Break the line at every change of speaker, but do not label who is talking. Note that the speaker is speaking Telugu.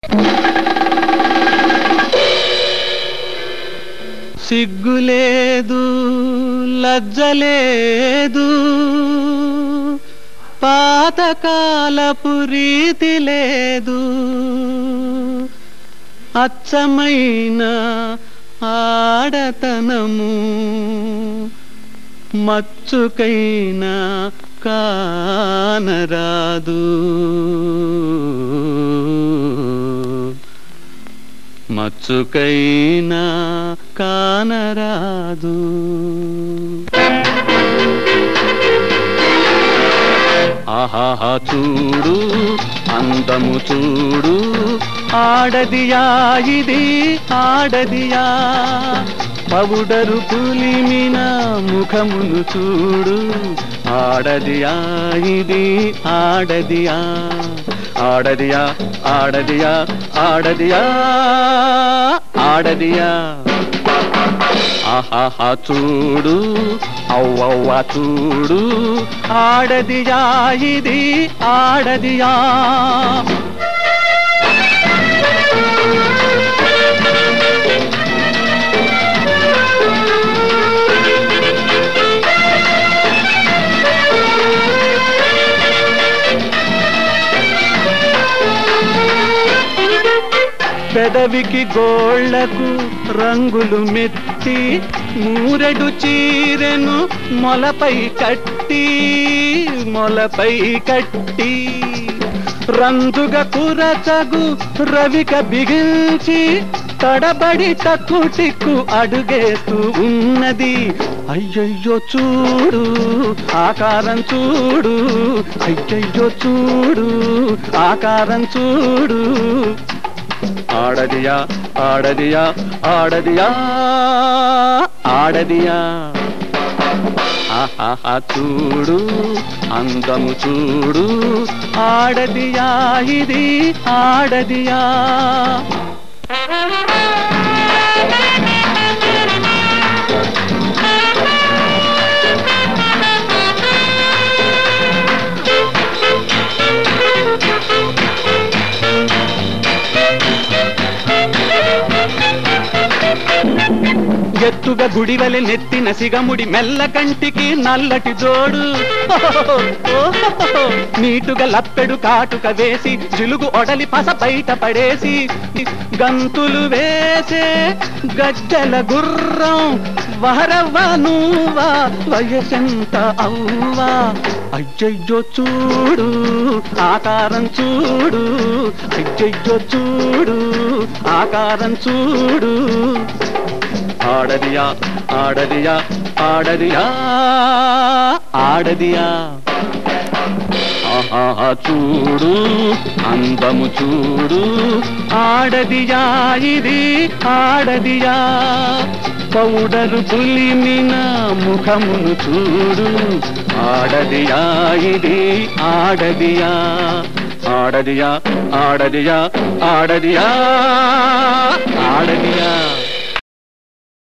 సిగ్గులేదు లజ్జలేదు పాతకాలపు రీతి లేదు అచ్చమైన ఆడతనము మచ్చుకైన కానరాదు మచ్చుకైనా కానరాదు ఆహాహా చూడు అందము చూడు ఆడదియా ఇది ఆడదియా పౌడరు పులిమిన ముఖమును చూడు ఆడదియా ఇది ఆడదియా ఆడదియా ఆడదియా ఆడదియా ఆడదియా ఆహాహా చూడు అవ్వవ్వ చూడు ఆడదియా ఇది ఆడదియా పెదవికి గోళ్లకు రంగులు మెత్తి మూరెడు చీరెను మొలపై కట్టి మొలపై కట్టి రందుగా కురచగు రవిక బిగించి తడబడి టక్కు టిక్కు అడుగేస్తూ ఉన్నది అయ్యయ్యో చూడు ఆకారం చూడు అయ్యయ్యో చూడు ఆకారం చూడు ఆడదియా ఆడదియా ఆడదియా ఆడదియా ఆహాహా చూడు అందము చూడు ఆడదియా ఇది ఆడదియా ఎత్తుగా గుడివలె నెత్తిన సిగముడి మెల్ల కంటికి నల్లటి జోడు నీటుగా లప్పెడు కాటుక వేసి జిలుగు ఒడలి పస బయట పడేసి గంతులు వేసే గజ్జల గుర్రం వహరవ్వ నువ్వా వయసెంత అవ్వా అయ్యయ్యో చూడు ఆకారం చూడు అయ్యయ్యో చూడు ఆకారం చూడు ఆడదియా ఆడదియా ఆడదియా ఆడదియా ఆహా చూడు అందము చూడు ఆడదియా ఇది ఆడదియా పౌడరు పులిమిన ముఖమును చూడు ఆడదియా ఇది ఆడదియా ఆడదియా ఆడదియా ఆడదియా ఆడదియా